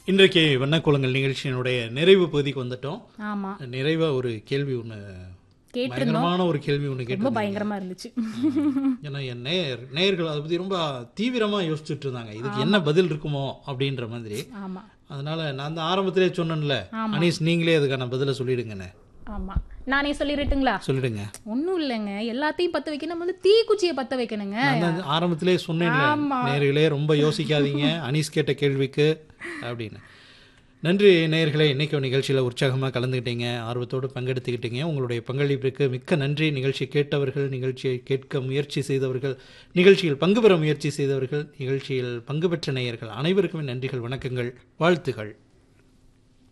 இன்றைக்கு வண்ணக்கோலங்கள் நிகழ்ச்சியினுடைய நிறைவு பகுதிக்கு வந்துட்டோம் ஆமா நிறைவா ஒரு கேள்வி ஒன்று கேட்டிருந்தோம் பயங்கரமான ஒரு கேள்வி ஒன்று ரொம்ப கேட்டு பயங்கரமா இருந்துச்சு ஏன்னா என் நேயர் நேயர்கள் அதை பற்றி ரொம்ப தீவிரமா யோசிச்சுட்டு இருந்தாங்க இதுக்கு என்ன பதில் இருக்குமோ அப்படின்ற மாதிரி ஆமா அதனால நான் தான் ஆரம்பத்திலே சொன்னேன்ல ஆமா. அனீஸ் நீங்களே அதுக்கான பதிலை சொல்லிடுங்கண்ணே ஆமா நானே சொல்லிடட்டுங்களா சொல்லிடுங்க ஒண்ணும் இல்லைங்க எல்லாத்தையும் பத்த வைக்க நம்ம வந்து தீக்குச்சியை பத்த வைக்கணுங்க நான் தான் ஆரம்பத்திலே சொன்னேன்ல ஆமா. நேயர்களே ரொம்ப யோசிக்காதீங்க அனீஸ் கேட்ட கேள்விக்கு அப்படின்னு நன்றி நேயர்களே இன்னைக்கு நிகழ்ச்சியில் உற்சாகமாக கலந்துக்கிட்டீங்க ஆர்வத்தோடு பங்கெடுத்துக்கிட்டீங்க உங்களுடைய பங்களிப்பிற்கு மிக்க நன்றி நிகழ்ச்சி கேட்டவர்கள் நிகழ்ச்சியை கேட்க முயற்சி செய்தவர்கள் நிகழ்ச்சியில் பங்கு பெற முயற்சி செய்தவர்கள் நிகழ்ச்சியில் பங்கு பெற்ற நேயர்கள் அனைவருக்குமே நன்றிகள் வணக்கங்கள் வாழ்த்துகள்